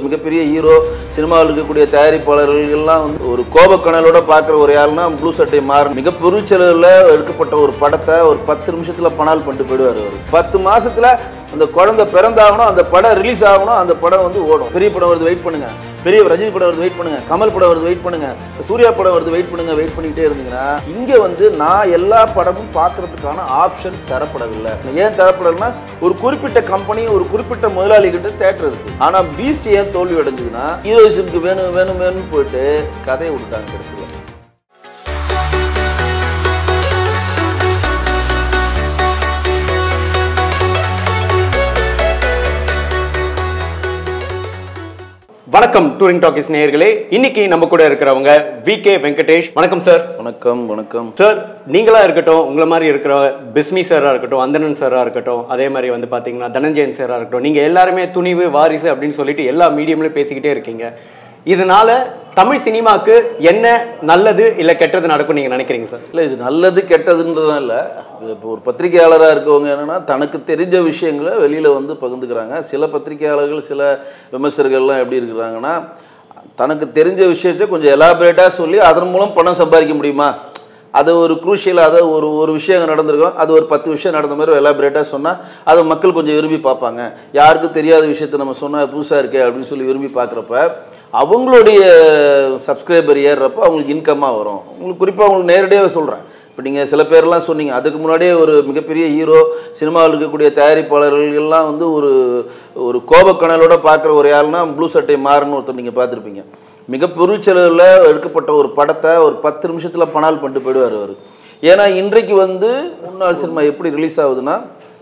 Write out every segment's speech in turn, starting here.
மிகப்பெரிய ஹீரோ சினிமாவில் இருக்கக்கூடிய தயாரிப்பாளர்கள் எல்லாம் வந்து ஒரு கோபக்கணலோட பார்க்குற ஒரு ஆள்னா ப்ளூ சட்டை மாறன் மிக பொருள் செலவில் எடுக்கப்பட்ட ஒரு படத்தை ஒரு பத்து நிமிஷத்தில் பணால் பண்ணிட்டு போயிடுவார் அவர் பத்து மாசத்துல அந்த குழந்தை பிறந்தாகணும் அந்த படம் ரிலீஸ் ஆகணும் அந்த படம் வந்து ஓடும் பெரிய படம் வருது வெயிட் பண்ணுங்க பெரிய ரஜினி படம் வருது வெயிட் பண்ணுங்க கமல் படம் வருது வெயிட் பண்ணுங்க சூர்யா படம் வருது வெயிட் பண்ணுங்க வெயிட் பண்ணிட்டே இருந்தீங்கன்னா இங்க வந்து நான் எல்லா படமும் பார்க்கறதுக்கான ஆப்ஷன் தரப்படவில்லை ஏன் தரப்படலைன்னா ஒரு குறிப்பிட்ட கம்பெனி ஒரு குறிப்பிட்ட முதலாளி கிட்ட தேட்டர் இருக்கு ஆனா பிசி ஏன் தோல்வி அடைஞ்சதுன்னா ஹீரோயிசம்க்கு வேணும் வேணும் வேணும்னு போயிட்டு கதையை விட்டுட்டாங்க கடைசியில் வணக்கம் டூரிங் டாக்கிஸ் நேயர்களே இன்னைக்கு நம்ம கூட இருக்கிறவங்க வி கே வெங்கடேஷ் வணக்கம் சார் வணக்கம் வணக்கம் சார் நீங்களா இருக்கட்டும் உங்களை மாதிரி இருக்கிற பிஸ்மி சாரா இருக்கட்டும் அந்தனன் சாரா இருக்கட்டும் அதே மாதிரி வந்து பாத்தீங்கன்னா தனஞ்சயன் சாரா இருக்கட்டும் நீங்க எல்லாருமே துணிவு வாரிசு அப்படின்னு சொல்லிட்டு எல்லா மீடியம்லயும் பேசிக்கிட்டே இருக்கீங்க இதனால தமிழ் சினிமாக்கு என்ன நல்லது இல்ல கெட்டது நடக்கும் நீங்க நினைக்கிறீங்க சார் இல்லை இது நல்லது கெட்டதுன்றதுலாம் இல்லை இப்போ ஒரு பத்திரிகையாளராக இருக்கவங்க என்னென்னா தனக்கு தெரிஞ்ச விஷயங்களை வெளியில் வந்து பகிர்ந்துக்கிறாங்க சில பத்திரிகையாளர்கள் சில விமர்சகர்கள்லாம் எப்படி இருக்கிறாங்கன்னா தனக்கு தெரிஞ்ச விஷயத்தை கொஞ்சம் எலாபரேட்டாக சொல்லி அதன் மூலம் பணம் சம்பாதிக்க முடியுமா அது ஒரு குரூஷியல் அதை ஒரு ஒரு விஷயம் நடந்திருக்கும் அது ஒரு பத்து விஷயம் நடந்த மாதிரி எலாபரேட்டாக சொன்னால் அதை மக்கள் கொஞ்சம் விரும்பி பார்ப்பாங்க யாருக்கும் தெரியாத விஷயத்த நம்ம சொன்னால் புதுசாக இருக்கே அப்படின்னு சொல்லி விரும்பி பார்க்குறப்ப அவங்களுடைய சப்ஸ்கிரைபர் ஏறுறப்ப அவங்களுக்கு இன்கம்மாக வரும் உங்களுக்கு குறிப்பாக உங்களுக்கு நேரடியாக சொல்கிறேன் இப்போ நீங்கள் சில பேர்லாம் சொன்னீங்க அதுக்கு முன்னாடியே ஒரு மிகப்பெரிய ஹீரோ சினிமாவில் இருக்கக்கூடிய தயாரிப்பாளர்கள் எல்லாம் வந்து ஒரு ஒரு கோபக்கணலோட பார்க்குற ஒரு ஆள்னா ப்ளூ சட்டை மாறன்னு ஒருத்தர் நீங்கள் பார்த்துருப்பீங்க மிக பொருள் செலவில் எடுக்கப்பட்ட ஒரு படத்தை ஒரு பத்து நிமிஷத்தில் பணால் பண்ணிட்டு போயிடுவார் அவர் ஏன்னா இன்றைக்கு வந்து முன்னாள் சினிமா எப்படி ரிலீஸ் ஆகுதுன்னா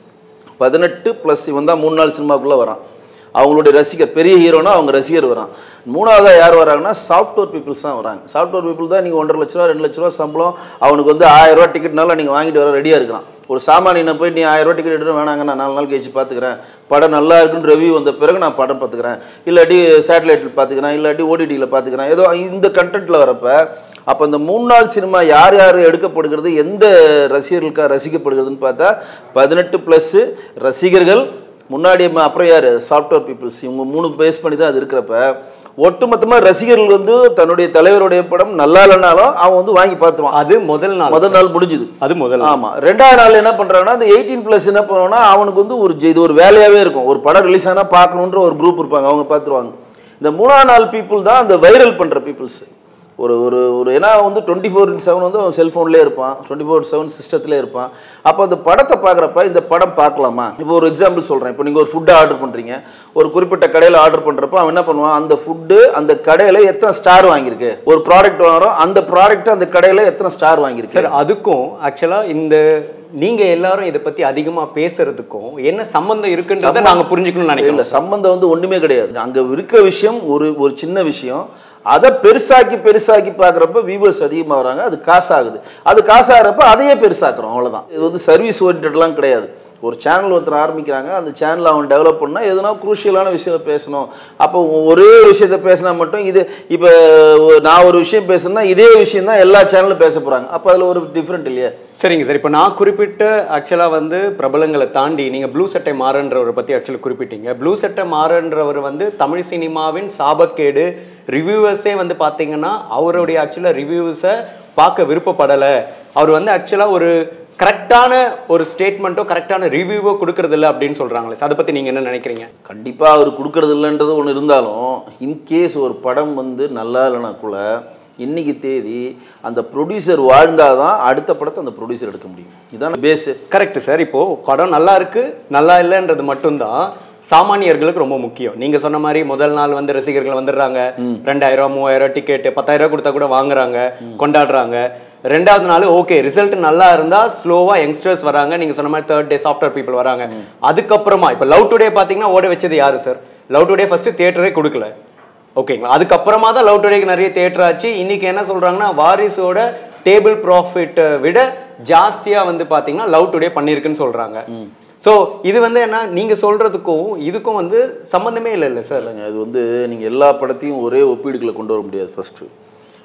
பதினெட்டு ப்ளஸ் இவன் தான் மூணு நாள் சினிமாக்குள்ளே வரான் அவங்களுடைய ரசிகர் பெரிய ஹீரோனா அவங்க ரசிகர் வரான் மூணாவதாக யார் வராங்கன்னா சாஃப்ட்வேர் பீப்புள்ஸ் தான் வராங்க சாஃப்ட்வேர் பீப்புள் தான் நீங்கள் ஒன்றரை லட்ச ரூபா ரெண்டு லட்ச ரூபா சம்பளம் அவனுக்கு வந்து ஆயிரம் ரூபா டிக்கெட்னால நீங்கள் வாங்கிட்டு வர ரெடியாக இருக்கிறான் ஒரு சாமானியனை போய் நீ ஆயிரம் ரூபா டிக்கெட் எடுத்து வேணாங்க நான் நாலு நாள் கழிச்சு பார்த்துக்கிறேன் படம் நல்லா இருக்குன்னு ரிவ்யூ வந்த பிறகு நான் படம் பார்த்துக்கிறேன் இல்லாட்டி சேட்டலைட்டில் பார்த்துக்கிறேன் இல்லாட்டி ஓடிடியில் பார்த்துக்கிறேன் ஏதோ இந்த கண்டென்ட்டில் வரப்ப அப்போ இந்த மூணு நாள் சினிமா யார் யார் எடுக்கப்படுகிறது எந்த ரசிகர்களுக்காக ரசிக்கப்படுகிறதுன்னு பார்த்தா பதினெட்டு ப்ளஸ்ஸு ரசிகர்கள் முன்னாடி ம- அப்புறம் யார் சாஃப்ட்வேர் பீப்புள்ஸ் இவங்க மூணு பேஸ் பண்ணி தான் அது இருக்கிறப்ப ஒட்டுமொத்தமாக ரசிகர்கள் வந்து தன்னுடைய தலைவருடைய படம் நல்லா இல்லைனாலும் அவன் வந்து வாங்கி பார்த்துருவான் அது முதல் நாள் முதல் நாள் முடிஞ்சுது அது முதல் நாள். ஆமா ரெண்டாவது நாள் என்ன பண்றாங்கன்னா அந்த எயிட்டீன் பிளஸ் என்ன பண்ணுவாங்கன்னா அவனுக்கு வந்து ஒரு ஜெ- இது ஒரு வேலையாவே இருக்கும் ஒரு படம் ரிலீஸ் ஆனா பார்க்கணுன்ற ஒரு குரூப் இருப்பாங்க அவங்க பார்த்துருவாங்க இந்த மூணாவது நாள் பீப்புள் தான் அந்த வைரல் பண்ற பீப்புள்ஸ் ஒரு ஒரு ஒரு ஏன்னா வந்து டுவெண்ட்டி ஃபோர் செவன் வந்து அவன் செல்ஃபோன்லேயே இருப்பான் டுவெண்ட்டி ஃபோர் செவன் சிஸ்டத்துலேயே இருப்பான் அப்போ அந்த படத்தை பார்க்குறப்ப இந்த படம் பார்க்கலாமா இப்போ ஒரு எக்ஸாம்பிள் சொல்கிறேன் இப்போ நீங்கள் ஒரு ஃபுட்டை ஆர்டர் பண்ணுறீங்க ஒரு குறிப்பிட்ட கடையில் ஆர்டர் பண்ணுறப்ப அவன் என்ன பண்ணுவான் அந்த ஃபுட்டு அந்த கடையில் எத்தனை ஸ்டார் வாங்கியிருக்கு ஒரு ப்ராடக்ட் வாங்குறோம் அந்த ப்ராடக்ட் அந்த கடையில் எத்தனை ஸ்டார் வாங்கியிருக்கு சார் அதுக்கும் ஆக்சுவலா இந்த நீங்க எல்லாரும் இதை பத்தி அதிகமா பேசுறதுக்கும் என்ன சம்பந்தம் இருக்குன்றதை நாங்க புரிஞ்சுக்கணும்னு இல்ல நினைக்கிறோம் சம்பந்தம் வந்து ஒண்ணுமே கிடையாது அங்க இருக்கிற விஷயம் ஒரு ஒரு சின்ன விஷயம் அதை பெருசாக்கி பெருசாக்கி பார்க்குறப்ப வியூவர்ஸ் அதிகமாக வராங்க அது காசாகுது அது காசாகிறப்ப அதையே பெருசாக்குறோம் அவ்வளவுதான் இது வந்து சர்வீஸ் ஓரியன்டெல்லாம் கிடையாது ஒரு சேனல் ஒருத்தர் ஆரம்பிக்கிறாங்க அந்த சேனலை அவன் டெவலப் பண்ணால் எதுனா குரூஷியலான விஷயத்தை பேசணும் அப்போ ஒரே ஒரு விஷயத்த பேசினா மட்டும் இது இப்போ நான் ஒரு விஷயம் பேசுனா இதே விஷயம் தான் எல்லா சேனலும் பேச போகிறாங்க அப்போ அதில் ஒரு டிஃப்ரெண்ட் இல்லையா சரிங்க சார் இப்போ நான் குறிப்பிட்ட ஆக்சுவலாக வந்து பிரபலங்களை தாண்டி நீங்கள் ப்ளூ சட்டை மாறன்றவரை பற்றி ஆக்சுவலி குறிப்பிட்டீங்க ப்ளூ சட்டை மாறன்றவர் வந்து தமிழ் சினிமாவின் சாபக்கேடு ரிவ்யூவர்ஸே வந்து பார்த்தீங்கன்னா அவருடைய ஆக்சுவலாக ரிவ்யூஸை பார்க்க விருப்பப்படலை அவர் வந்து ஆக்சுவலாக ஒரு கரெக்டான ஒரு ஸ்டேட்மெண்ட்டோ கரெக்டான ரிவ்யூவோ கொடுக்கறதில்ல அப்படின்னு சொல்கிறாங்களே அதை பற்றி நீங்கள் என்ன நினைக்கிறீங்க கண்டிப்பாக அவர் கொடுக்கறது இல்லைன்றது ஒன்று இருந்தாலும் இன்கேஸ் ஒரு படம் வந்து நல்லா இல்லைனா கூட இன்னைக்கு தேதி அந்த ப்ரொடியூசர் வாழ்ந்தாதான் அடுத்த படத்தை அந்த ப்ரொடியூசர் எடுக்க முடியும் இதான் பேஸு கரெக்ட் சார் இப்போ படம் நல்லா இருக்கு நல்லா இல்லைன்றது மட்டும்தான் சாமானியர்களுக்கு ரொம்ப முக்கியம் நீங்க சொன்ன மாதிரி முதல் நாள் வந்து ரசிகர்கள் வந்துடுறாங்க ரெண்டாயிரம் ரூபா மூவாயிரம் டிக்கெட் பத்தாயிரம் ரூபா கொடுத்தா கூட வாங்குறாங்க கொண்டாடுறாங்க ரெண்டாவது நாள் ஓகே ரிசல்ட் நல்லா இருந்தா ஸ்லோவா யங்ஸ்டர்ஸ் வராங்க நீங்க சொன்ன மாதிரி தேர்ட் டே சாஃப்ட்வேர் பீப்புள் வராங்க அதுக்கப்புறமா இப்போ லவ் டுடே பாத்தீங்கன்னா ஓட வச்சது யாரு சார் லவ் டுடே ஃபர்ஸ்ட் தியேட்டரே கொடுக்கல ஓகேங்களா அதுக்கப்புறமா தான் லவ் டுடேக்கு நிறைய தேட்டர் ஆச்சு இன்னைக்கு என்ன சொல்றாங்கன்னா வாரிசோட டேபிள் ப்ராஃபிட்டை விட ஜாஸ்தியா வந்து பாத்தீங்கன்னா லவ் டுடே பண்ணியிருக்குன்னு சொல்றாங்க ஸோ இது வந்து என்ன நீங்க சொல்றதுக்கும் இதுக்கும் வந்து சம்மந்தமே இல்லை இல்லை சார் இல்லைங்க அது வந்து நீங்கள் எல்லா படத்தையும் ஒரே ஒப்பீடுகளை கொண்டு வர முடியாது ஃபஸ்ட்டு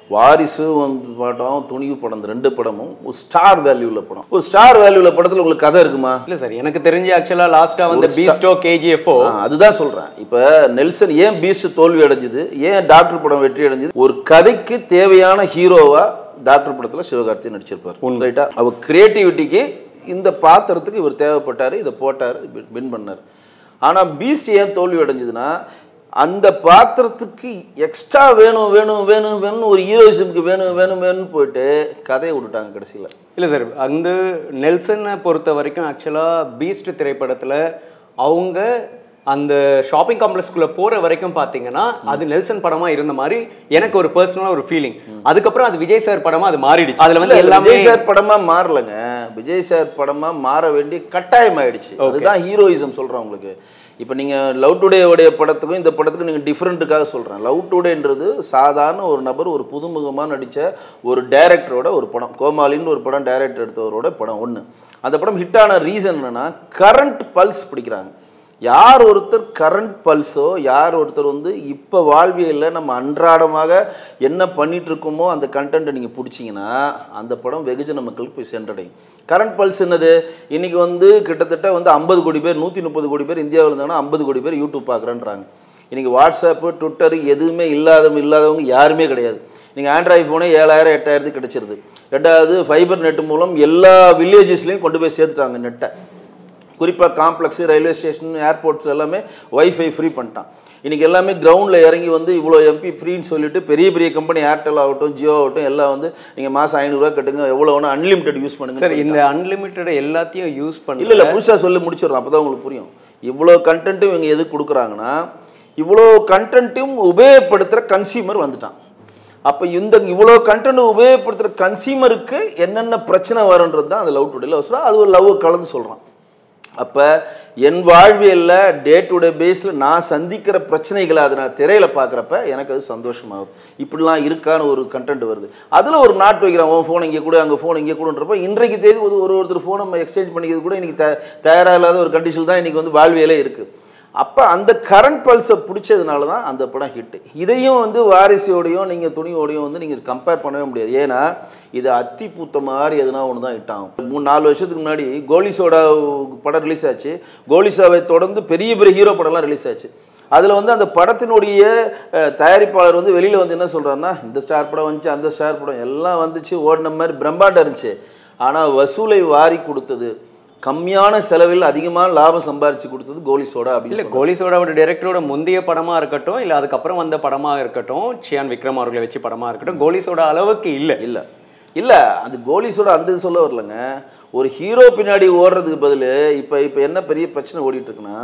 வாரிசு வந்து படம் துணிவு படம் இந்த ரெண்டு படமும் ஒரு ஸ்டார் வேல்யூவில் படம் ஒரு ஸ்டார் வேல்யூவில் படத்தில் உங்களுக்கு கதை இருக்குமா இல்ல சார் எனக்கு தெரிஞ்சு ஆக்சுவலா லாஸ்டா வந்து ஒரு sta- பீஸ்டோ கேஜிஎஃப்ஓ ஆ, அதுதான் சொல்றேன் இப்ப நெல்சன் ஏன் பீஸ்ட் தோல்வி அடைஞ்சது ஏன் டாக்டர் படம் வெற்றி அடைஞ்சது ஒரு கதைக்கு தேவையான ஹீரோவா டாக்டர் படத்துல சிவகார்த்தி நடிச்சிருப்பார் ரைட்டா அவர் கிரியேட்டிவிட்டிக்கு இந்த பாத்திரத்துக்கு இவர் தேவைப்பட்டாரு இதை போட்டார் வின் பண்ணார் ஆனா பீஸ்ட் ஏன் தோல்வி அடைஞ்சதுன்னா அந்த பாத்திரத்துக்கு எக்ஸ்ட்ரா வேணும் வேணும் வேணும் வேணும் ஒரு ஹீரோயிசமுக்கு வேணும் வேணும் வேணும்னு போயிட்டு கதையை விட்டுட்டாங்க கடைசியில் இல்ல சார் அந்த நெல்சனை பொறுத்த வரைக்கும் ஆக்சுவலா பீஸ்ட் திரைப்படத்துல அவங்க அந்த ஷாப்பிங் காம்ப்ளெக்ஸ்குள்ள போற வரைக்கும் பாத்தீங்கன்னா அது நெல்சன் படமா இருந்த மாதிரி எனக்கு ஒரு பர்சனலா ஒரு ஃபீலிங் அதுக்கப்புறம் அது விஜய் சார் படமா அது மாறிடுச்சு அதுல வந்து இல்ல, எல்லாமே விஜய் சார் படமா மாறலங்க விஜய் சார் படமா மாற வேண்டிய கட்டாயம் ஆயிடுச்சு அதுதான் ஹீரோயிசம் சொல்றேன் உங்களுக்கு இப்போ நீங்க லவ் டுடேவுடைய படத்துக்கும் இந்த படத்துக்கும் நீங்க டிஃப்ரெண்ட்டுக்காக சொல்றேன் லவ் டுடேன்றது சாதாரண ஒரு நபர் ஒரு புதுமுகமா நடிச்ச ஒரு டைரக்டரோட ஒரு படம் கோமாளின்னு ஒரு படம் டைரக்டர் எடுத்தவரோட படம் ஒன்று அந்த படம் ஹிட் ஆன ரீசன் என்னன்னா கரண்ட் பல்ஸ் பிடிக்கிறாங்க யார் ஒருத்தர் கரண்ட் பல்ஸோ யார் ஒருத்தர் வந்து இப்போ வாழ்வியலில் நம்ம அன்றாடமாக என்ன பண்ணிட்டு இருக்கோமோ அந்த கண்டென்ட்டை நீங்கள் பிடிச்சிங்கன்னா அந்த படம் வெகுஜன மக்களுக்கு போய் சென்றடையும் கரண்ட் பல்ஸ் என்னது இன்னைக்கு வந்து கிட்டத்தட்ட வந்து ஐம்பது கோடி பேர் நூற்றி முப்பது கோடி பேர் இந்தியாவில் இருந்தாங்கன்னா ஐம்பது கோடி பேர் யூடியூப் பார்க்குறேன்றாங்க இன்னைக்கு வாட்ஸ்அப்பு ட்விட்டர் எதுவுமே இல்லாதவங்க இல்லாதவங்க யாருமே கிடையாது நீங்கள் ஆண்ட்ராய்டு ஃபோனே ஏழாயிரம் எட்டாயிரத்துக்கு கிடைச்சிருது ரெண்டாவது ஃபைபர் நெட் மூலம் எல்லா வில்லேஜஸ்லையும் கொண்டு போய் சேர்த்துட்டாங்க நெட்டை குறிப்பாக காம்ப்ளெக்ஸ் ரயில்வே ஸ்டேஷன் ஏர்போர்ட்ஸ் எல்லாமே வைஃபை ஃப்ரீ பண்ணிட்டான் இன்றைக்கி எல்லாமே கிரவுண்டில் இறங்கி வந்து இவ்வளோ எம்பி ஃப்ரீன்னு சொல்லிட்டு பெரிய பெரிய கம்பெனி ஏர்டெல் ஆகட்டும் ஜியோ ஆகட்டும் எல்லாம் வந்து நீங்கள் மாதம் ஐநூறுரூவா கட்டுங்க எவ்வளோ வேணும் அன்லிமிட்டெட் யூஸ் பண்ணுங்க சார் இந்த அன்லிமிட்டட் எல்லாத்தையும் யூஸ் பண்ணி இல்லை இல்லை புதுசாக சொல்லி முடிச்சிடுறோம் அப்போ தான் உங்களுக்கு புரியும் இவ்வளோ கண்டென்ட்டும் இவங்க எது கொடுக்குறாங்கன்னா இவ்வளோ கண்டென்ட்டும் உபயோகப்படுத்துகிற கன்சியூமர் வந்துட்டான் அப்போ இந்த இவ்வளோ கண்டென்ட் உபயோகப்படுத்துகிற கன்சியூமருக்கு என்னென்ன பிரச்சனை வரும்ன்றது தான் அந்த லவ் டுடேல சொல்கிறோம் அது ஒரு லவ் கலந்து சொல்கிறான் அப்போ என் வாழ்வியலில் டே டு டே பேஸில் நான் சந்திக்கிற பிரச்சனைகளை அதை நான் திரையில் பார்க்குறப்ப எனக்கு அது சந்தோஷமாகும் இப்படிலாம் இருக்கான்னு ஒரு கண்டென்ட் வருது அதில் ஒரு நாட் வைக்கிறேன் உன் ஃபோன் இங்கே கூட அங்கே ஃபோன் இங்கே கூடன்றப்ப இன்றைக்கு தேதி ஒரு ஒரு ஒருத்தர் ஃபோன் நம்ம எக்ஸ்சேஞ்ச் பண்ணிக்கிறது கூட இன்றைக்கி த தயாராக இல்லாத ஒரு கண்டிஷன் தான் இன்றைக்கி வந்து வாழ்வியலே இருக்குது அப்போ அந்த கரண்ட் பல்ஸை பிடிச்சதுனால தான் அந்த படம் ஹிட்டு இதையும் வந்து வாரிசோடையும் நீங்கள் துணியோடையும் வந்து நீங்கள் கம்பேர் பண்ணவே முடியாது ஏன்னா இது அத்தி பூத்த மாதிரி எதுனா ஒன்று தான் ஹிட் ஆகும் மூணு நாலு வருஷத்துக்கு முன்னாடி கோலிசோடா படம் ரிலீஸ் ஆச்சு கோலிசாவை தொடர்ந்து பெரிய பெரிய ஹீரோ படம்லாம் ரிலீஸ் ஆச்சு அதில் வந்து அந்த படத்தினுடைய அஹ், தயாரிப்பாளர் வந்து வெளியில் வந்து என்ன சொல்கிறாருன்னா இந்த ஸ்டார் படம் வந்துச்சு அந்த ஸ்டார் படம் எல்லாம் வந்துச்சு ஓடின மாதிரி பிரம்மாண்டம் இருந்துச்சு ஆனால் வசூலை வாரி கொடுத்தது கம்மியான செலவில் அதிகமான லாபம் சம்பாரிச்சு கொடுத்தது கோலி சோடா அப்படின்னு இல்ல கோலி சோடாவோட டைரக்டரோட முந்தைய படமா இருக்கட்டும் இல்ல அதுக்கப்புறம் வந்த படமா இருக்கட்டும் சியான் விக்ரம் அவர்களை வச்சு படமா இருக்கட்டும் கோலி சோடா அளவுக்கு இல்ல இல்லை இல்லை அந்த கோலிஸோட அந்த இது சொல்ல வரலங்க ஒரு ஹீரோ பின்னாடி ஓடுறதுக்கு பதில் இப்போ இப்போ என்ன பெரிய பிரச்சனை ஓடிட்டு இருக்குன்னா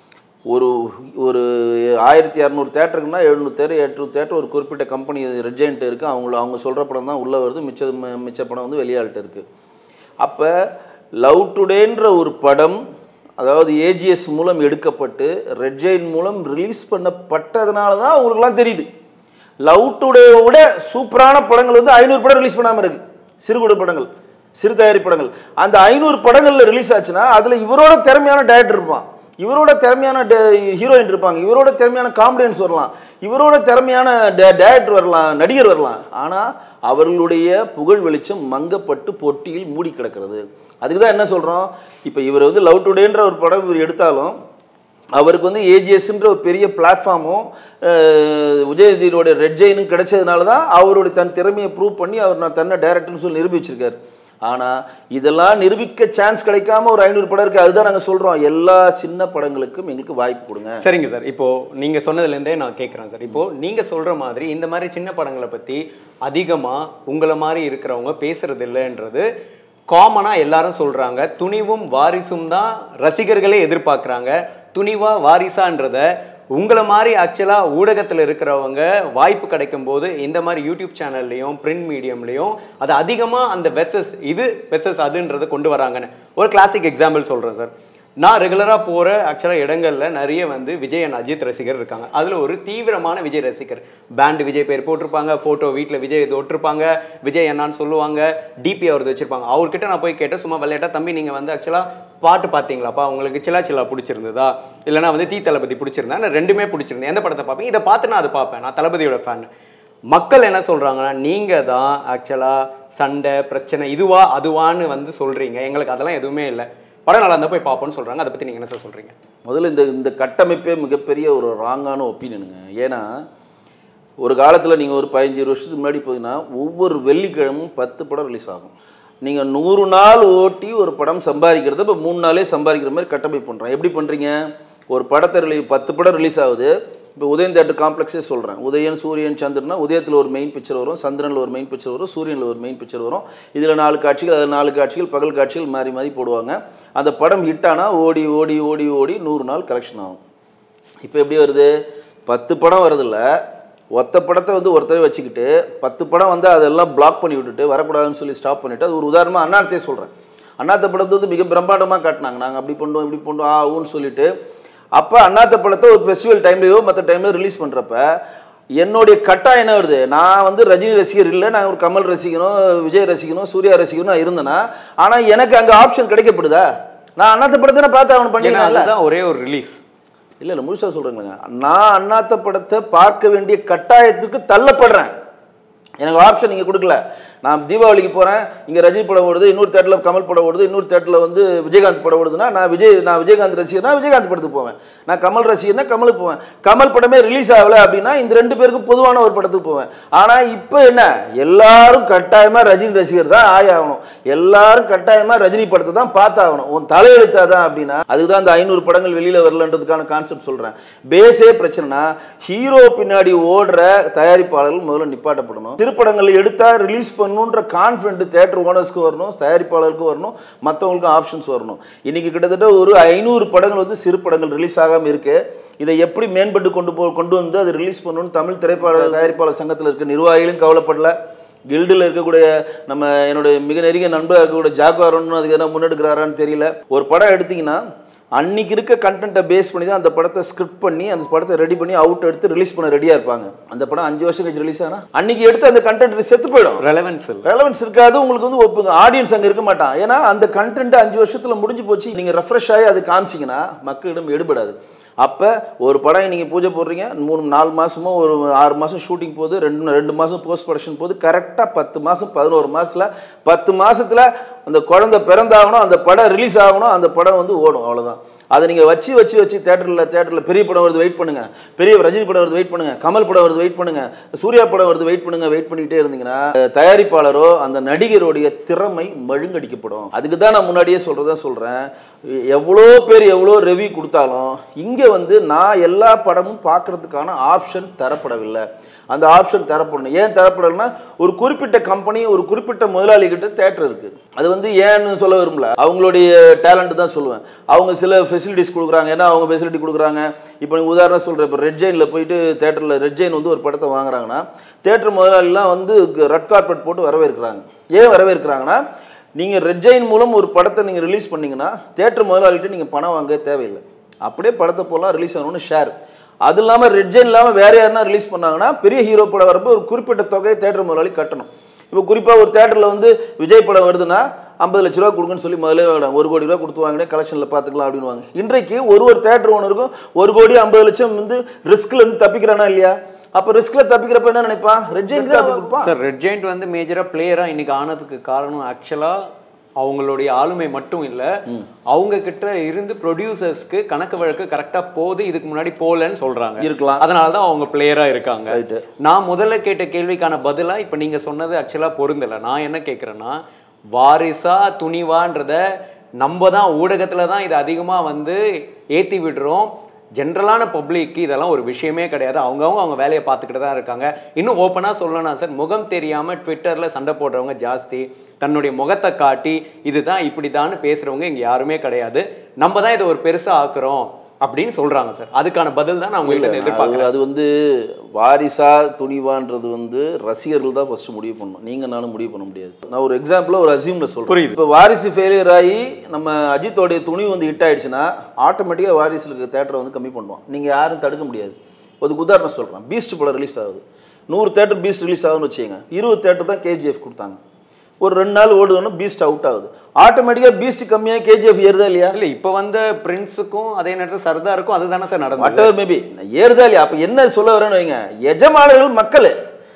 ஒரு ஒரு ஆயிரத்தி இரநூறு தேட்டருக்குன்னா எழுநூறு தேட்டர் எட்நூறு தேட்டர் ஒரு குறிப்பிட்ட கம்பெனி ரெஜெண்ட் இருக்குது அவங்கள அவங்க சொல்கிற படம் தான் உள்ளே வருது மிச்ச ம- மிச்ச படம் வந்து வெளியாள்கிட்ட இருக்குது அப்போ லவ் டுடேன்ற ஒரு படம் அதாவது ஏஜிஎஸ் மூலம் எடுக்கப்பட்டு ரெட் ஜெயின் மூலம் ரிலீஸ் பண்ணப்பட்டதுனால தான் அவங்களுக்குலாம் தெரியுது லவ் டுடே விட சூப்பரான படங்கள் வந்து ஐநூறு படம் ரிலீஸ் பண்ணாமல் இருக்கு சிறுகுட படங்கள் சிறு தயாரி படங்கள் அந்த ஐநூறு படங்களில் ரிலீஸ் ஆச்சுன்னா அதில் இவரோட திறமையான டேரக்டர் இருப்பான் இவரோட திறமையான ஹீரோயின் இருப்பாங்க இவரோட திறமையான காமெடியன்ஸ் வரலாம் இவரோட திறமையான டேரக்டர் வரலாம் நடிகர் வரலாம் ஆனால் அவர்களுடைய புகழ் வெளிச்சம் மங்கப்பட்டு பொட்டியில் மூடி கிடக்கிறது அதுக்கு தான் என்ன சொல்கிறோம் இப்போ இவர் வந்து லவ் டுடேன்ற ஒரு படம் இவர் எடுத்தாலும் அவருக்கு வந்து ஏஜிஎஸ்ன்ற ஒரு பெரிய பிளாட்ஃபார்மும் உதயநிதியோட ரெட் ஜெயினும் கிடைச்சதுனால தான் அவருடைய தன் திறமையை ப்ரூவ் பண்ணி அவர் நான் தன்னை டேரக்டர்னு சொல்லி நிரூபிச்சிருக்காரு ஆனால் இதெல்லாம் நிரூபிக்க சான்ஸ் கிடைக்காம ஒரு ஐநூறு படம் இருக்குது அதுதான் நாங்கள் சொல்கிறோம் எல்லா சின்ன படங்களுக்கும் எங்களுக்கு வாய்ப்பு கொடுங்க சரிங்க சார் இப்போ நீங்க சொன்னதுல இருந்தே நான் கேட்குறேன் சார் இப்போ நீங்க சொல்ற மாதிரி இந்த மாதிரி சின்ன படங்களை பத்தி அதிகமா உங்களை மாதிரி இருக்கிறவங்க பேசுறது இல்லைன்றது காமனா எல்லாரும் சொல்றாங்க துணிவும் வாரிசும் தான் ரசிகர்களே எதிர்பார்க்கறாங்க துணிவா வாரிசான்றத உங்களை மாதிரி ஆக்சுவலாக ஊடகத்தில் இருக்கிறவங்க வாய்ப்பு கிடைக்கும் போது இந்த மாதிரி யூடியூப் சேனல்லையும் பிரிண்ட் மீடியம்லையும் அது அதிகமாக அந்த வெசஸ் இது வெசஸ் அதுன்றதை கொண்டு வராங்கன்னு ஒரு கிளாசிக் எக்ஸாம்பிள் சொல்கிறேன் சார் நான் ரெகுலராக போகிற ஆக்சுவலாக இடங்களில் நிறைய வந்து விஜய் அண்ட் அஜித் ரசிகர் இருக்காங்க அதில் ஒரு தீவிரமான விஜய் ரசிகர் பேண்ட் விஜய் பேர் போட்டிருப்பாங்க ஃபோட்டோ வீட்டில் விஜய் இது ஒட்டிருப்பாங்க விஜய் என்னான்னு சொல்லுவாங்க டிபி அவரது வச்சிருப்பாங்க அவர்கிட்ட நான் போய் கேட்டேன் சும்மா விளையாட்டா தம்பி நீங்கள் வந்து ஆக்சுவலாக பாட்டு பார்த்தீங்களாப்பா உங்களுக்கு சில்லா சில்லா பிடிச்சிருந்ததா இல்லைனா வந்து தீ தளபதி பிடிச்சிருந்தா நான் ரெண்டுமே பிடிச்சிருந்தேன் எந்த படத்தை பார்ப்பேன் இதை பார்த்து நான் அதை பார்ப்பேன் நான் தளபதியோட ஃபேன் மக்கள் என்ன சொல்றாங்கன்னா நீங்க தான் ஆக்சுவலா சண்டை பிரச்சனை இதுவா அதுவான்னு வந்து சொல்றீங்க எங்களுக்கு அதெல்லாம் எதுவுமே இல்லை படம் நல்லா இருந்தா போய் பார்ப்போம்னு சொல்றாங்க அதை பத்தி நீங்க என்ன சார் சொல்றீங்க முதல்ல இந்த இந்த கட்டமைப்பே மிகப்பெரிய ஒரு ராங்கான ஒப்பீனியனுங்க ஏன்னா ஒரு காலத்தில் நீங்கள் ஒரு பதினஞ்சு வருஷத்துக்கு முன்னாடி போனீங்கன்னா ஒவ்வொரு வெள்ளிக்கிழமும் பத்து படம் ரிலீஸ் ஆகும் நீங்கள் நூறு நாள் ஓட்டி ஒரு படம் சம்பாதிக்கிறத இப்போ மூணு நாளே சம்பாதிக்கிற மாதிரி கட்டமைப்பு பண்ணுறோம் எப்படி பண்ணுறீங்க ஒரு படத்தை ரிலீ பத்து படம் ரிலீஸ் ஆகுது இப்போ உதயன் தேட்டர் காம்ப்ளெக்ஸே சொல்கிறேன் உதயன் சூரியன் சந்திரனா உதயத்தில் ஒரு மெயின் பிக்சர் வரும் சந்திரனில் ஒரு மெயின் பிக்சர் வரும் சூரியனில் ஒரு மெயின் பிக்சர் வரும் இதில் நாலு காட்சிகள் அதில் நாலு காட்சிகள் பகல் காட்சிகள் மாறி மாறி போடுவாங்க அந்த படம் ஹிட் ஆனால் ஓடி ஓடி ஓடி ஓடி நூறு நாள் கலெக்ஷன் ஆகும் இப்போ எப்படி வருது பத்து படம் வரதில்ல ஒத்த படத்தை வந்து ஒருத்தரை வச்சுக்கிட்டு பத்து படம் வந்து அதெல்லாம் பிளாக் பண்ணி விட்டுட்டு வரக்கூடாதுன்னு சொல்லி ஸ்டாப் பண்ணிவிட்டு அது ஒரு உதாரணமாக அண்ணாத்தே சொல்கிறேன் அண்ணாத்த படத்தை வந்து மிக பிரம்மாண்டமாக காட்டினாங்க நாங்கள் அப்படி பண்ணுவோம் இப்படி பண்ணுவோம் ஆ ஊன்னு சொல்லிட்டு அப்போ அண்ணாத்த படத்தை ஒரு ஃபெஸ்டிவல் டைம்லையோ மற்ற டைம்லையோ ரிலீஸ் பண்ணுறப்ப என்னுடைய கட்டாயம் என்ன வருது நான் வந்து ரஜினி ரசிகர் இல்லை நான் ஒரு கமல் ரசிகனும் விஜய் ரசிகனும் சூர்யா ரசிகனும் நான் இருந்தேனா ஆனால் எனக்கு அங்கே ஆப்ஷன் கிடைக்கப்படுதா நான் அண்ணாத்த படத்தை பார்த்து அவனை ஏன்னா பண்ணிடலாம்ல அதுதான் ஒரே ஒரு ரிலீஸ் இல்லை இல்லை முழுசாக சொல்கிறேங்க நான் அண்ணாத்த படத்தை பார்க்க வேண்டிய கட்டாயத்துக்கு தள்ளப்படுறேன் எனக்கு ஆப்ஷன் நீங்கள் கொடுக்கல நான் தீபாவளிக்கு போகிறேன் இங்கே ரஜினி படம் ஓடுது இன்னொரு தேட்டரில் கமல் படம் ஓடுது இன்னொரு தேட்டரில் வந்து விஜயகாந்த் படம் ஓடுதுன்னா நான் விஜய் நான் விஜயகாந்த் ரசிகர்னா விஜயகாந்த் படத்துக்கு போவேன் நான் கமல் ரசிகர்னா கமலுக்கு போவேன் கமல் படமே ரிலீஸ் ஆகலை அப்படின்னா இந்த ரெண்டு பேருக்கும் பொதுவான ஒரு படத்துக்கு போவேன் ஆனால் இப்போ என்ன எல்லாரும் கட்டாயமாக ரஜினி ரசிகர் தான் ஆயாகணும் எல்லாரும் கட்டாயமாக ரஜினி படத்தை தான் பார்த்தாகணும் உன் தலையெழுத்தா தான் அப்படின்னா அதுக்கு தான் அந்த ஐநூறு படங்கள் வெளியில் வரலன்றதுக்கான கான்செப்ட் சொல்கிறேன் பேஸே பிரச்சனைனா ஹீரோ பின்னாடி ஓடுற தயாரிப்பாளர்கள் முதல்ல நிப்பாட்டப்படணும் திருப்படங்கள் எடுத்தால் ரிலீஸ் பண்ணணுன்ற கான்ஃபிடென்ட் தேட்டர் ஓனர்ஸ்க்கு வரணும் தயாரிப்பாளருக்கு வரணும் மற்றவங்களுக்கும் ஆப்ஷன்ஸ் வரணும் இன்னைக்கு கிட்டத்தட்ட ஒரு ஐநூறு படங்கள் வந்து சிறு படங்கள் ரிலீஸ் ஆகாமல் இருக்கு இதை எப்படி மேம்பட்டு கொண்டு போ கொண்டு வந்து அதை ரிலீஸ் பண்ணணும்னு தமிழ் திரைப்பட தயாரிப்பாளர் சங்கத்தில் இருக்க நிர்வாகிகளும் கவலைப்படல கில்டில் இருக்கக்கூடிய நம்ம என்னுடைய மிக நெருங்கிய நண்பராக இருக்கக்கூடிய ஜாக்வாரன் அதுக்கு எதனா முன்னெடுக்கிறாரான்னு தெரியல ஒரு படம் எடுத்தீங்கன்னா அன்னைக்கு இருக்க கண்டென்ட்டை பேஸ் பண்ணி தான் அந்த படத்தை ஸ்கிரிப்ட் பண்ணி அந்த படத்தை ரெடி பண்ணி அவுட் எடுத்து ரிலீஸ் பண்ண ரெடியாக இருப்பாங்க அந்த படம் அஞ்சு வருஷம் கழிச்சு ரிலீஸ் ஆனால் அன்னைக்கு எடுத்து அந்த கண்டென்ட் செத்து போயிடும் ரெலவென்ஸ் இல்லை ரெலவன்ஸ் இருக்காது உங்களுக்கு வந்து ஒப்புங்க ஆடியன்ஸ் அங்கே இருக்க மாட்டான் ஏன்னா அந்த கண்டென்ட் அஞ்சு வருஷத்தில் முடிஞ்சு போச்சு நீங்கள் ரெஃப்ரெஷ் ஆகி அது காமிச்சிங்கன்னா மக்களிடம் எடுபடாது அப்போ ஒரு படம் நீங்கள் பூஜை போடுறீங்க மூணு நாலு மாதமோ ஒரு ஆறு மாதம் ஷூட்டிங் போகுது ரெண்டு ரெண்டு மாதம் போஸ்ட் ப்ரொடக்ஷன் போகுது கரெக்டாக பத்து மாதம் பதினோரு மாதத்தில் பத்து மாதத்தில் அந்த குழந்தை பிறந்தாகணும் அந்த படம் ரிலீஸ் ஆகணும் அந்த படம் வந்து ஓடும் அவ்வளோதான் அதை நீங்கள் வச்சு வச்சு வச்சு தேட்டரில் தேட்டரில் பெரிய படம் வருது வெயிட் பண்ணுங்க பெரிய ரஜினி படம் வருது வெயிட் பண்ணுங்க கமல் படம் வருது வெயிட் பண்ணுங்க சூர்யா படம் வருது வெயிட் பண்ணுங்க வெயிட் பண்ணிக்கிட்டே இருந்தீங்கன்னா அஹ், தயாரிப்பாளரோ அந்த நடிகருடைய திறமை மழுங்கடிக்கப்படும் அதுக்கு தான் நான் முன்னாடியே சொல்கிறதா சொல்கிறேன் எவ்வளோ பேர் எவ்வளோ ரெவ்யூ கொடுத்தாலும் இங்கே வந்து நான் எல்லா படமும் பார்க்கறதுக்கான ஆப்ஷன் தரப்படவில்லை அந்த ஆப்ஷன் தரப்படணும் ஏன் தரப்படலைன்னா ஒரு குறிப்பிட்ட கம்பெனி ஒரு குறிப்பிட்ட முதலாளி கிட்ட தேட்டர் இருக்குது அது வந்து ஏன்னு சொல்ல விரும்பல அவங்களுடைய டேலண்ட் தான் சொல்லுவேன் அவங்க சில ஃபெசிலிட்டிஸ் கொடுக்குறாங்க ஏன்னா அவங்க ஃபெசிலிட்டி கொடுக்குறாங்க இப்போ நீங்க உதாரணம் சொல்கிறேன் இப்போ ரெட் ஜெயினில் போயிட்டு தேட்டரில் ரெட் ஜெயின் வந்து ஒரு படத்தை வாங்குறாங்கன்னா தேட்டர் முதலாளிலாம் வந்து ரெட் கார்பெட் போட்டு வரவேற்கிறாங்க ஏன் வரவேற்கிறாங்கன்னா நீங்கள் ரெட் ஜெயின் மூலம் ஒரு படத்தை நீங்கள் ரிலீஸ் பண்ணீங்கன்னா தேட்டர் முதலாளிகிட்ட நீங்கள் பணம் வாங்க தேவையில்லை அப்படியே படத்தை போலாம் ரிலீஸ் ஆகணும்னு ஷேர் அது இல்லாமல் ரெட் ஜெயின் இல்லாமல் வேற யாருன்னா ரிலீஸ் பண்ணாங்கன்னா பெரிய ஹீரோ படம் வரப்போ ஒரு குறிப்பிட்ட தொகையை தேட்டர் முதலாளி கட்டணும் இப்போ குறிப்பாக ஒரு தேட்டரில் வந்து விஜய் படம் வருதுன்னா ஐம்பது லட்ச ரூபா கொடுங்கன்னு சொல்லி முதல்ல வாங்கினாங்க. ஒரு கோடி ரூபா கொடுத்து வாங்கினே கலெக்ஷனில் பார்த்துக்கலாம் அப்படின்வாங்க இன்றைக்கு ஒரு ஒரு தேட்டர் ஓனருக்கும் ஒரு கோடி ஐம்பது லட்சம் வந்து ரிஸ்க்ல இருந்து தப்பிக்கிறானா இல்லையா அப்போ ரிஸ்க்ல தப்பிக்கிறப்ப என்ன நினைப்பான் ரெட் ஜெயின் தான் கொடுப்பான் சார் ரெட் ஜெயிண்ட் வந்து மேஜரா பிளேயரா இன்னைக்கு ஆனதுக்கு காரணம் ஆக்சுவலா அவங்களுடைய ஆளுமை மட்டும் இல்ல அவங்க கிட்ட இருந்து ப்ரொடியூசர்ஸ்க்கு கணக்கு வழக்கு கரெக்டா போகுது இதுக்கு முன்னாடி போகலன்னு சொல்றாங்க இருக்கலாம் அதனால தான் அவங்க பிளேயரா இருக்காங்க ரைட்டு நான் முதல்ல கேட்ட கேள்விக்கான பதிலா இப்ப நீங்க சொன்னது ஆக்சுவலா பொருந்தல நான் என்ன கேக்குறேன்னா வாரிசா துணிவான்றத நம்ம தான் ஊடகத்துல தான் இது அதிகமா வந்து ஏத்தி விடுறோம் ஜென்ரலான பப்ளிக்கு இதெல்லாம் ஒரு விஷயமே கிடையாது அவங்கவுங்க அவங்க வேலையை பார்த்துக்கிட்டு தான் இருக்காங்க இன்னும் ஓப்பனாக சொல்லணும் சார் முகம் தெரியாமல் ட்விட்டரில் சண்டை போடுறவங்க ஜாஸ்தி தன்னுடைய முகத்தை காட்டி இதுதான் இப்படிதான்னு பேசுகிறவங்க இங்கே யாருமே கிடையாது நம்ம தான் இதை ஒரு பெருசாக ஆக்குறோம் அப்படின்னு சொல்கிறாங்க சார் அதுக்கான பதில் தான் நான் உங்கள்கிட்ட இருந்து எதிர்பார்க்குறேன் அது அது வந்து வாரிசா துணிவான்றது வந்து ரசிகர்கள் தான் ஃபர்ஸ்ட் முடிவு பண்ணணும் நீங்க நானும் முடிவு பண்ண முடியாது நான் ஒரு எக்ஸாம்பிள் ஒரு அசியூம்ல சொல்றேன் புரியுது. இப்போ வாரிசு ஃபெயிலியர் ஆகி நம்ம அஜித்தோடைய துணி வந்து ஹிட் ஆயிடுச்சுன்னா ஆட்டோமேட்டிக்காக வாரிசுல இருக்க தேட்டரை வந்து கம்மி பண்ணுவோம் நீங்க யாரும் தடுக்க முடியாது அதுக்கு உதாரணம் சொல்றேன் பீஸ்ட் படம் ரிலீஸ் ஆகுது நூறு தேட்டர் பீஸ்ட் ரிலீஸ் ஆகுதுன்னு வச்சுக்கோங்க இருபது தேட்டர் தான் கேஜிஎஃப் கொடுத்தாங்க ஒரு ரெண்டு நாள் ஓடுதுன்னா பீஸ்ட் அவுட் ஆகுது ஆட்டோமேட்டிக்காக பீஸ்ட் கம்மியாக கேஜிஎஃப் ஏறுதா இல்லையா இல்லை இப்போ வந்த பிரின்ஸுக்கும் அதே நேரத்தில் சர்தாருக்கும் அதுதானே சார் நடந்தது வாட் மேபி ஏறுதா இல்லையா அப்போ என்ன சொல்ல வரேன்னு வைங்க எஜமானர்கள் மக்கள்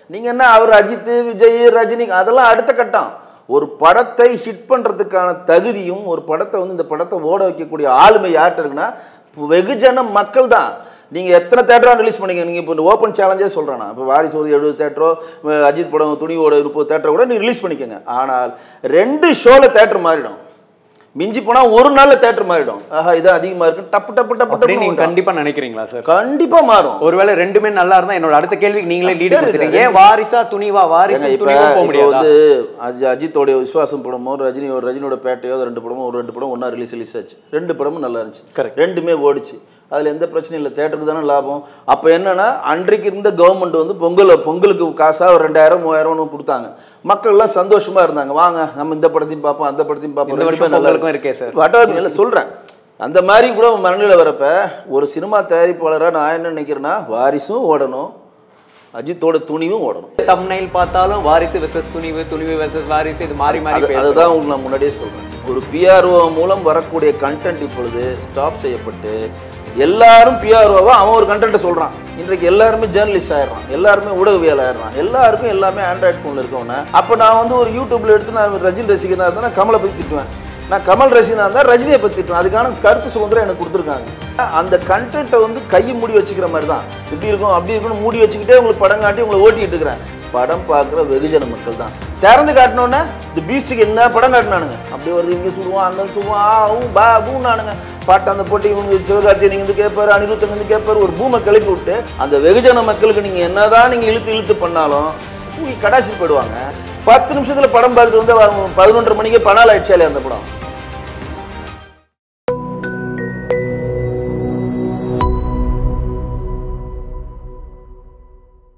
நீங்கள் என்ன அவர் அஜித் விஜய் ரஜினி அதெல்லாம் அடுத்த கட்டம் ஒரு படத்தை ஹிட் பண்ணுறதுக்கான தகுதியும் ஒரு படத்தை வந்து இந்த படத்தை ஓட வைக்கக்கூடிய ஆளுமை யார்கிட்ட இருக்குன்னா வெகுஜன மக்கள் தான் நீங்கள் எத்தனை தேட்டரா ரிலீஸ் பண்ணீங்க நீங்கள் இப்போ ஓப்பன் சேலஞ்சே சொல்கிறேன் நான் இப்போ வாரிசு ஒரு எழுபது தேட்டரோ அஜித் படம் துணிவோட முப்பது தேட்டரோ கூட நீங்கள் ரிலீஸ் பண்ணிக்கோங்க ஆனால் ரெண்டு ஷோவில் தேட்டர் மாறிடும் மிஞ்சி போனால் ஒரு நாளில் தேட்டர் மாறிடும் ஆஹா இது அதிகமாக இருக்கு டப்பு டப்பு டப்பு அப்படின்னு நீங்க டப்பு கண்டிப்பா நினைக்கிறீங்களா சார் கண்டிப்பாக மாறும் ஒருவேளை ரெண்டுமே நல்லா இருந்தா என்னோட அடுத்த கேள்விக்கு நீங்களே லீடு சரி, கொடுத்துறீங்க ரெண்டு- ஏன் வாரிசா துணிவா வாரிசு ஏங்க, இப்ப துணிவா போக இப்போ முடியாதா வந்து அஜி அஜித்தோடைய விஸ்வாசம் படமோ ரஜினி ஒரு ரஜினியோட பேட்டையோ அது ரெண்டு படமும் ஒரு ரெண்டு படம் ஒன்றா ரிலீஸ் ரிலீஸ் ஆச்சு ரெண்டு படமும் நல்லா இருந்துச்சு Correct. ரெண்டுமே ஓடிச்சு அதில் எந்த பிரச்சனையும் இல்லை தேட்டருக்கு தானே லாபம் அப்போ என்னன்னா அன்றைக்கு இருந்த கவர்மெண்ட் வந்து பொங்கல் பொங்கலுக்கு காசாக ஒரு ரெண்டாயிரம் மூவாயிரம் கொடுத்தாங்க மக்கள்லாம் சந்தோஷமா இருந்தாங்க வாங்க நம்ம இந்த படத்தையும் பார்ப்போம் அந்த படத்தையும் பார்ப்போம் இந்த ரெண்டுமே வருஷம் நல்லா பொங்கலுக்கும் இருக்கு. இருக்கே சார் வட்டவர் இல்லை சொல்கிறேன் அந்த மாதிரி கூட மனநிலை வரப்ப ஒரு சினிமா தயாரிப்பாளராக நான் என்ன நினைக்கிறேன்னா வாரிசும் ஓடணும் அஜித்தோட துணிவும் ஓடணும் தம்னைல் பார்த்தாலும் வாரிசு வெசஸ் துணிவு துணிவு வெசஸ் வாரிசு இது மாறி மாறி அது- பேசுறோம் அதுதான் உங்களுக்கு நான் முன்னாடியே சொல்றேன் ஒரு பிஆர்ஓ மூலம் வரக்கூடிய கண்டென்ட் இப்பொழுது ஸ்டாப் செய்யப்பட்டு எல்லாரும் பிஆர்ஓவா அவன் ஒரு கண்டென்ட்டை சொல்றான் இன்றைக்கு எல்லாருமே ஜேர்னலிஸ்ட் ஆயிடுறான் எல்லாருமே ஊடகவியல் ஆயிடுறான் எல்லாருக்கும் எல்லாமே ஆண்ட்ராய்ட் ஃபோனில் இருக்கவன அப்போ நான் வந்து ஒரு யூடியூப்ல எடுத்து நான் ரஜினி ரசிகனாக இருந்தால் நான் கமலை பற்றி திட்டுவேன் நான் கமல் ரசிகனாக இருந்தால் ரஜினியை பற்றி திட்டுவேன் அதுக்கான கருத்து சுதந்திரம் எனக்கு கொடுத்துருக்காங்க அந்த கண்டென்ட்டை வந்து கையை மூடி வச்சுக்கிற மாதிரி தான் இப்படி இருக்கும் அப்படி இருக்கும்னு மூடி வச்சுக்கிட்டே உங்களுக்கு படம் காட்டி உங்களை ஓட்டிட்டு இருக்கிறேன் படம் பார்க்குற வெகுஜன மக்கள் தான் திறந்து காட்டினோன்னே இந்த பீச்சுக்கு என்ன படம் காட்டினானுங்க அப்படியே வருது இங்கே சொல்லுவான் அங்கே சொல்லுவான் ஆ ஊ பா பூனானுங்க பாட்டு அந்த போட்டி இவங்க சிவகார்த்திகேயன் இங்க வந்து கேட்பாரு அனிருத்தன் வந்து கேட்பாரு ஒரு பூமை கிளப்பி விட்டு அந்த வெகுஜன மக்களுக்கு நீங்கள் என்னதான் நீங்கள் இழுத்து இழுத்து பண்ணாலும் தூக்கி கடாசி போயிடுவாங்க பத்து நிமிஷத்துல படம் பார்த்துட்டு வந்து பதினொன்றரை மணிக்கு பணால் ஆயிடுச்சாலே அந்த படம்